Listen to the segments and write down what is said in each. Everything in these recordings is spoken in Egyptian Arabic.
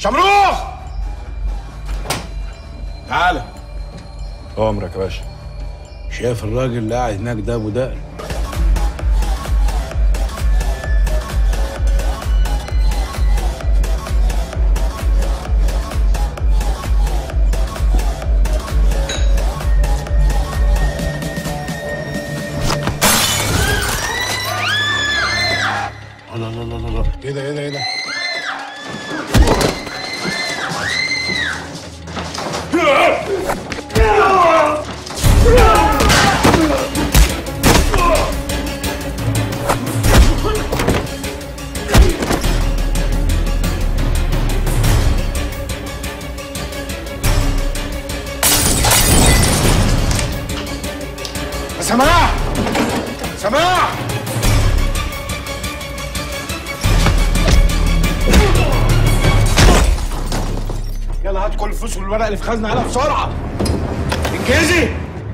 شمروخ تعالى امرك يا باشا شايف الراجل اللي قاعد هناك ده ابو دقن الله الله الله الله ايه ده ايه ده ايه ده سماح سماح يلا هات كل الفلوس والورق اللي في خزنه عليها بسرعه انجزي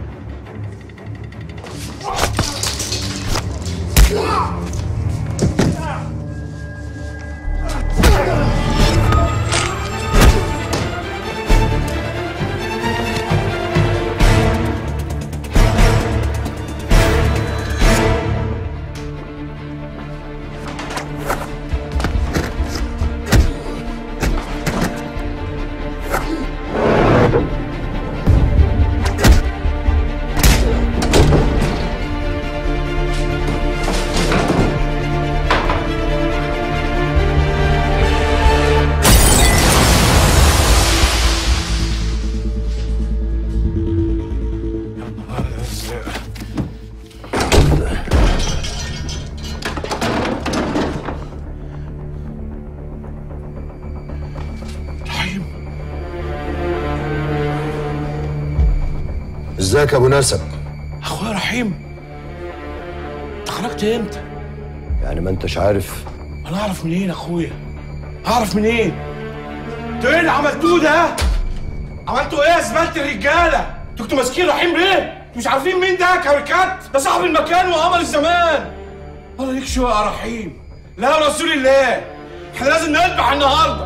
ازيك يا ابو نسب اخويا رحيم انت خرجت امتى؟ يعني ما انتش عارف انا اعرف منين اخويا؟ اعرف منين؟ انتوا ايه اللي عملتوه ده؟ عملتوا ايه يا زباله الرجاله؟ انتوا كنتوا ماسكين رحيم ليه؟ انتوا مش عارفين مين ده كاريكات؟ ده صاحب المكان وقمر الزمان الله ليك شو يا رحيم لا يا رسول الله احنا لازم نذبح النهارده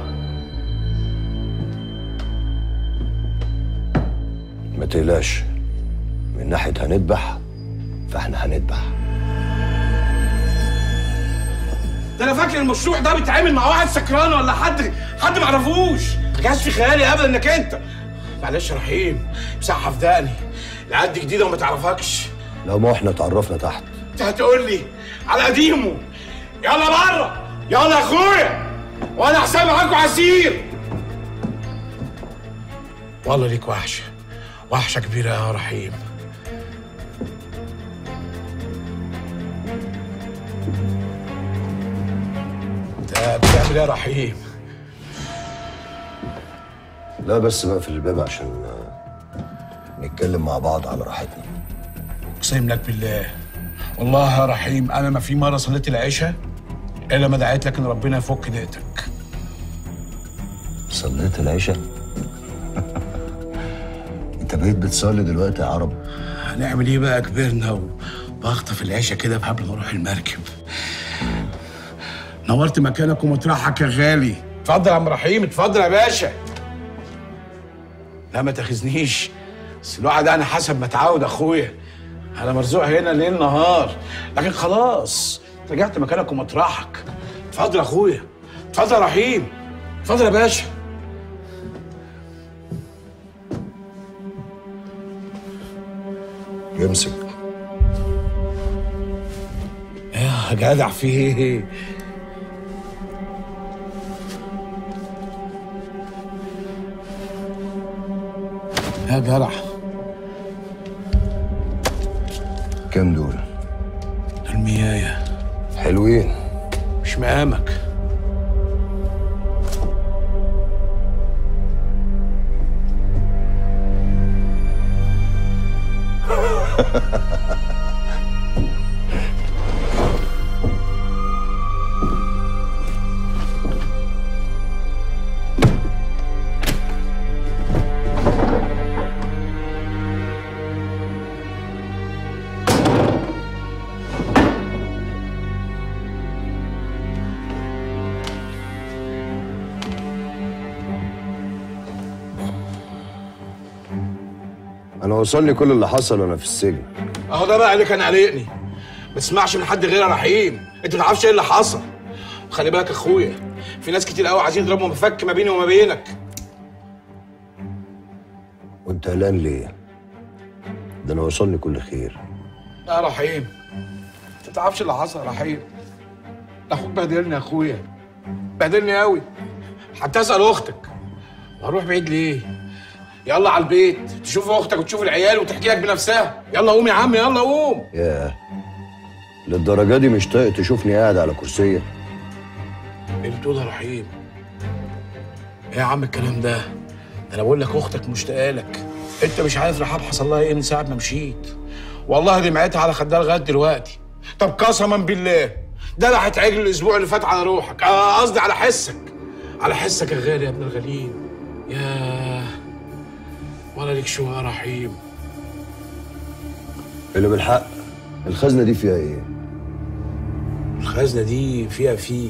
ما تقلقش من ناحيه هنذبح فاحنا هنذبح ده انا فاكر المشروع ده بيتعامل مع واحد سكران ولا حد حد ما اعرفوش ما كانش في خيالي ابدا انك انت معلش يا رحيم مسحها في دقني العيال دي جديده وما تعرفكش لو ما احنا اتعرفنا تحت انت هتقول لي على قديمه يلا بره يلا يا اخويا وانا حساب معاكم عسير والله ليك وحشه وحشه كبيره يا رحيم انت بتعمل ايه يا رحيم لا بس بقفل الباب عشان آه، نتكلم مع بعض على راحتنا اقسم لك بالله والله يا رحيم انا ما في مره صليت العشاء الا ما دعيت لك ان ربنا يفك ضيقتك صليت العشاء انت بقيت بتصلي دلوقتي يا عرب هنعمل ايه بقى كبرنا وبخطف العشاء كده قبل ما اروح المركب نورت مكانك ومطرحك يا غالي اتفضل يا عم رحيم اتفضل يا باشا لا ما تاخذنيش بس الواحد انا حسب ما اتعود اخويا انا مرزوق هنا ليل نهار لكن خلاص رجعت مكانك ومطرحك اتفضل يا اخويا اتفضل يا رحيم اتفضل يا باشا يمسك يا جدع في ايه يا جدع كام دول الميايه حلوين مش مقامك انا وصلني كل اللي حصل وانا في السجن اهو ده بقى اللي كان قلقني ما تسمعش من حد غير يا رحيم انت ما تعرفش ايه اللي حصل خلي بالك يا اخويا في ناس كتير قوي عايزين يضربوا مفك ما بيني وما بينك وانت قلقان ليه ده انا وصلني كل خير لا يا رحيم انت ما تعرفش اللي حصل يا رحيم ده اخوك بهدلني يا اخويا بهدلني قوي حتى اسال اختك وهروح بعيد ليه يلا على البيت تشوف اختك وتشوف العيال وتحكي لك بنفسها يلا قوم يا عم يلا قوم ياه للدرجه دي مش طايق تشوفني قاعد على كرسيه ايه اللي بتقول يا رحيم ايه يا عم الكلام ده ده انا بقول لك اختك مشتاقه لك انت مش عارف رحاب حصل لها ايه من ساعه ما مشيت والله دمعتها على خدها لغايه دلوقتي طب قسما بالله ده اللي هيتعجل الاسبوع اللي فات على روحك آه، قصدي على حسك على حسك يا غالي يا ابن الغاليين ياه ولا ليك شو يا رحيم اللي بالحق الخزنه دي فيها ايه الخزنه دي فيها فيل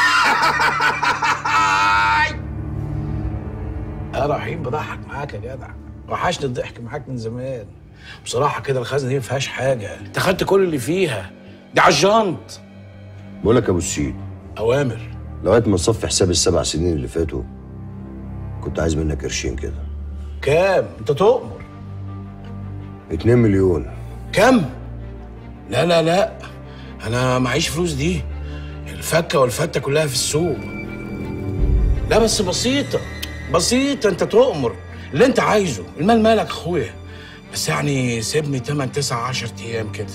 يا رحيم بضحك معاك يا جدع وحشني الضحك معاك من زمان بصراحه كده الخزنه دي ما فيهاش حاجه انت خدت كل اللي فيها دي على الجنط بقول لك يا ابو السيد اوامر لغايه ما تصفي حساب السبع سنين اللي فاتوا كنت عايز منك قرشين كده كام انت تؤمر 2 مليون كام لا لا لا انا معيش فلوس دي الفكه والفته كلها في السوق لا بس بسيطه بسيطه انت تؤمر اللي انت عايزه المال مالك اخويا بس يعني سيبني 8 9 10 ايام كده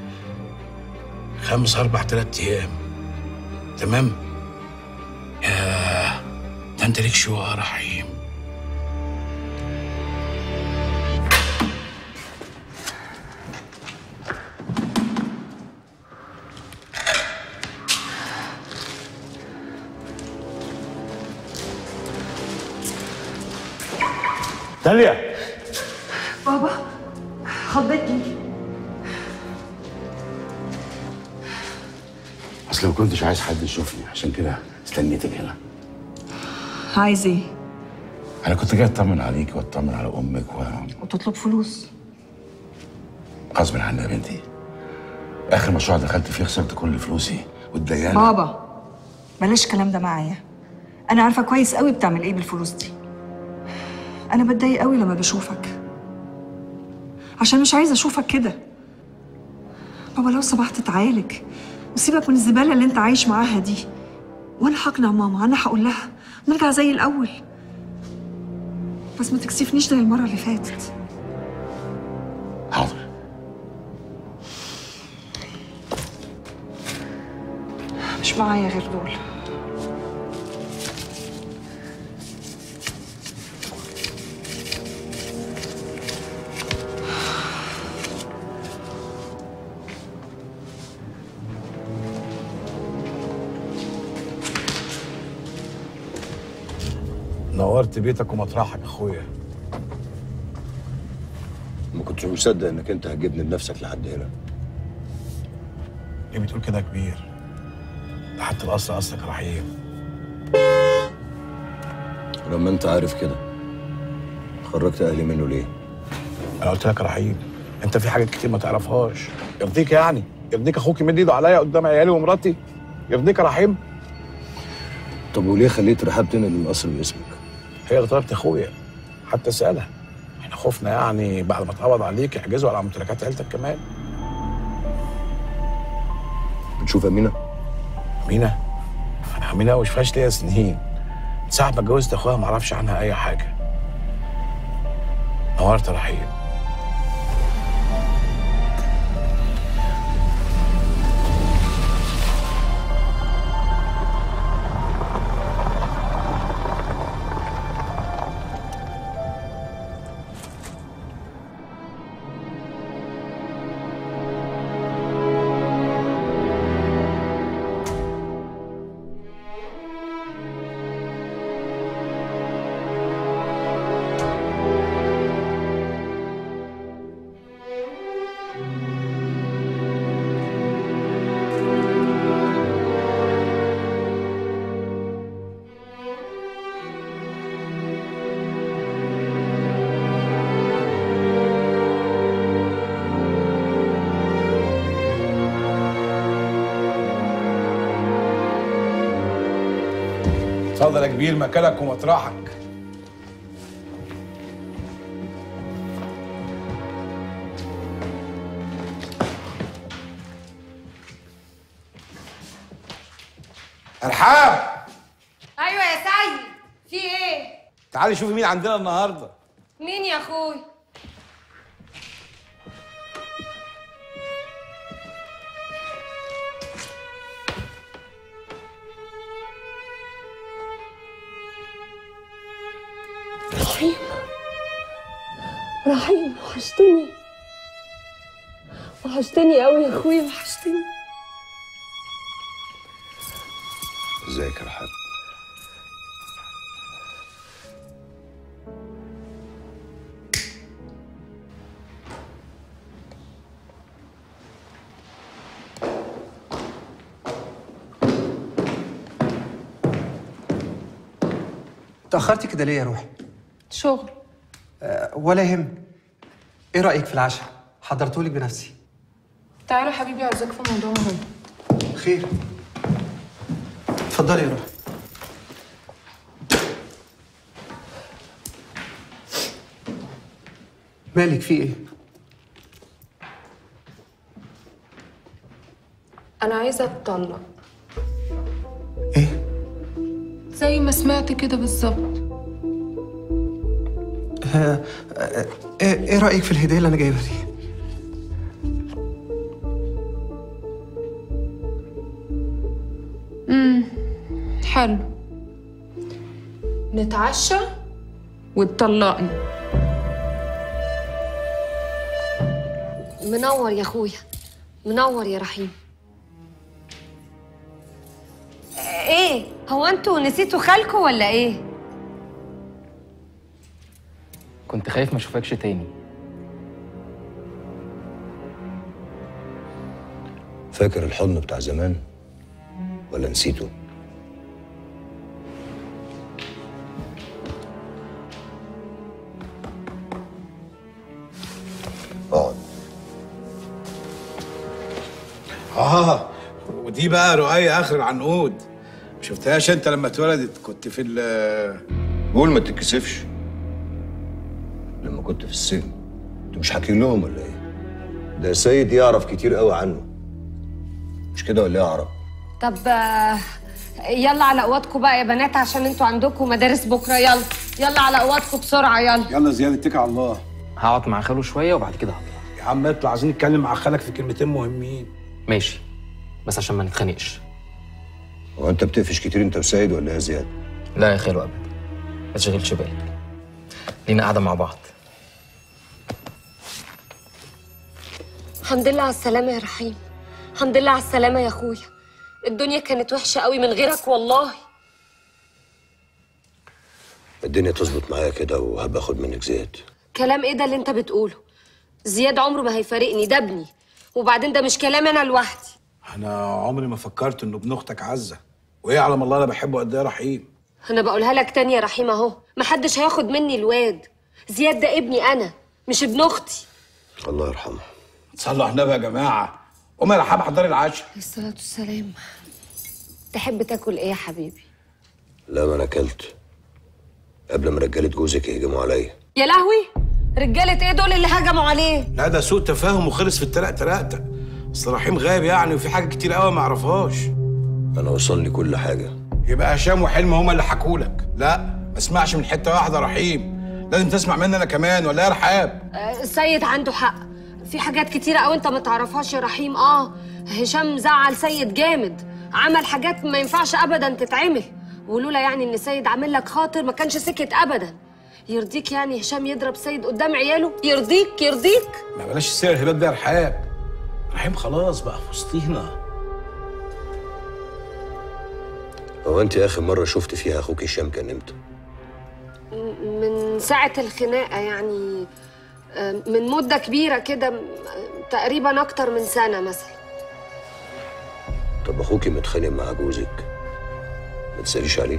خمس اربع ثلاث ايام تمام ياه ده انت ليك شو يا رحيم داليا بابا خضتني اصل ما كنتش عايز حد يشوفني عشان كده استنيتك هنا عايز ايه؟ انا كنت جاي اطمن عليك واطمن على امك وتطلب فلوس وغصب عني يا بنتي اخر مشروع دخلت فيه خسرت كل فلوسي والديانه بابا بلاش الكلام ده معايا انا عارفه كويس قوي بتعمل ايه بالفلوس دي انا بتضايق قوي لما بشوفك عشان مش عايزه اشوفك كده بابا لو سمحت تعالج وسيبك من الزباله اللي انت عايش معاها دي وانا هقنع ماما انا هقول لها نرجع زي الاول بس ما تكسفنيش زي المره اللي فاتت حاضر مش معايا غير دول نورت بيتك ومطرحك يا اخويا ما كنتش مصدق انك انت هتجيبني بنفسك لحد هنا ليه بتقول كده يا كبير ده حتى الاصل اصلك يا رحيم ولما انت عارف كده خرجت اهلي منه ليه انا قلت لك يا رحيم انت في حاجات كتير ما تعرفهاش يرضيك يعني يرضيك اخوك يمد ايده عليا قدام عيالي ومراتي يرضيك يا رحيم طب وليه خليت رحاب تنقل القصر باسمك هي اللي طلبت اخويا حتى اسالها احنا خفنا يعني بعد ما اتقبض عليك يحجزوا على ممتلكات عيلتك كمان بتشوف امينه امينه انا امينه مش فيهاش ليا سنين من ساعه ما اتجوزت اخويا ما اعرفش عنها اي حاجه نورت يا رحيم اتفضل يا كبير مكانك ومطرحك ارحاب ايوه يا سيد في ايه تعالي شوفي مين عندنا النهارده مين يا اخوي رحيم رحيم وحشتني وحشتني قوي يا اخويا وحشتني ازيك يا رحاب تأخرتي كده ليه يا روحي؟ شغل أه ولا يهم ايه رأيك في العشاء؟ حضرتهولك بنفسي تعالوا حبيبي عايزاك في موضوع مهم خير اتفضلي يا روحي مالك في ايه؟ انا عايزه اتطلق ايه؟ زي ما سمعت كده بالظبط آه، آه، ايه إيه رأيك في الهدية اللي انا جايبها دي؟ حلو نتعشى وتطلقني منور يا اخويا منور يا رحيم ايه هو انتوا نسيتوا خالكوا ولا ايه كنت خايف ما اشوفكش تاني فاكر الحضن بتاع زمان ولا نسيته اقعد اه ودي بقى رؤية اخر العنقود ما شفتهاش انت لما اتولدت كنت في ال قول ما تتكسفش لما كنت في السجن انتوا مش حاكين لهم ولا ايه ده سيد يعرف كتير قوي عنه مش كده ولا ايه يا عرب طب آه، يلا على اوضتكم بقى يا بنات عشان انتوا عندكم مدارس بكره يلا يلا على اوضتكم بسرعه يلا يلا زياد اتكل على الله هقعد مع خاله شويه وبعد كده هطلع يا عم اطلع عايزين نتكلم مع خالك في كلمتين مهمين ماشي بس عشان ما نتخانقش هو انت بتقفش كتير انت وسيد ولا ايه يا زياد لا يا خالو ابدا ما تشغلش بالك لينا قاعده مع بعض الحمد لله على السلامه يا رحيم الحمد لله على السلامه يا اخويا الدنيا كانت وحشه قوي من غيرك والله الدنيا تظبط معايا كده وهبقى اخد منك زياد كلام ايه ده اللي انت بتقوله زياد عمره ما هيفارقني ده ابني وبعدين ده مش كلام انا لوحدي انا عمري ما فكرت انه ابن اختك عزه وايه على الله انا بحبه قد ايه يا رحيم انا بقولها لك تاني يا رحيم اهو محدش هياخد مني الواد زياد ده ابني انا مش ابن اختي الله يرحمه صلوا على النبي يا جماعه قوم يا رحاب حضري العشاء الصلاة والسلام تحب تاكل ايه يا حبيبي لا ما انا اكلت قبل ما رجاله جوزك يهجموا عليا يا لهوي رجالة ايه دول اللي هجموا عليه لا ده سوء تفاهم وخلص في التلاتة تلاتة اصل رحيم غايب يعني وفي حاجات كتير قوي ما اعرفهاش انا وصلني كل حاجه يبقى هشام وحلم هما اللي حكولك لا ما اسمعش من حته واحده يا رحيم لازم تسمع مني انا كمان ولا إيه يا رحاب آه، السيد عنده حق في حاجات كتيرة قوي انت ما تعرفهاش يا رحيم اه هشام زعل سيد جامد عمل حاجات ما ينفعش ابدا تتعمل ولولا يعني ان سيد عامل لك خاطر ما كانش سكت ابدا يرضيك يعني هشام يضرب سيد قدام عياله يرضيك يرضيك ما بلاش السير الهبات ده يا رحاب رحيم خلاص بقى في وسطينا هو انت اخر مره شفت فيها اخوك هشام كان امتى من ساعة الخناقة يعني آه، من مدة كبيرة كده م- تقريبا أكتر من سنة مثلا طب اخوكي متخانق مع جوزك ما تساليش عليه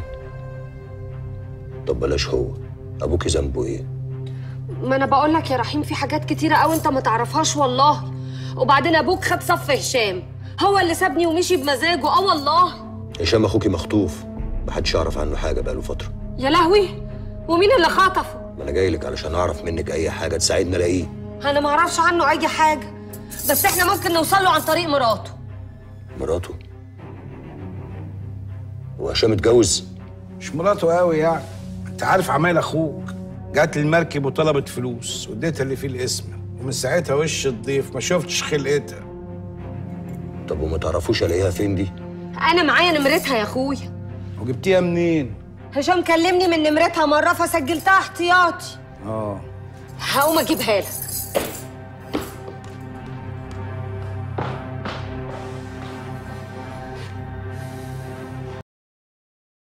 طب بلاش هو ابوكي ذنبه ايه ما أنا بقول لك يا رحيم في حاجات كتيرة أوي أنت ما تعرفهاش والله وبعدين أبوك خد صف هشام هو اللي سابني ومشي بمزاجه أه والله هشام اخوكي مخطوف محدش يعرف عنه حاجه بقاله فتره يا لهوي ومين اللي خطفه ما انا جاي لك علشان اعرف منك اي حاجه تساعدني الاقيه انا ما اعرفش عنه اي حاجه بس احنا ممكن نوصل له عن طريق مراته مراته وهشام اتجوز مش مراته قوي يعني انت عارف عمال اخوك جات لي المركب وطلبت فلوس واديتها اللي فيه الاسم ومن ساعتها وش الضيف ما شفتش خلقتها طب وما تعرفوش الاقيها فين دي انا معايا نمرتها يا اخويا وجبتيها منين هشام كلمني من نمرتها مره فسجلتها احتياطي اه هقوم اجيبها لك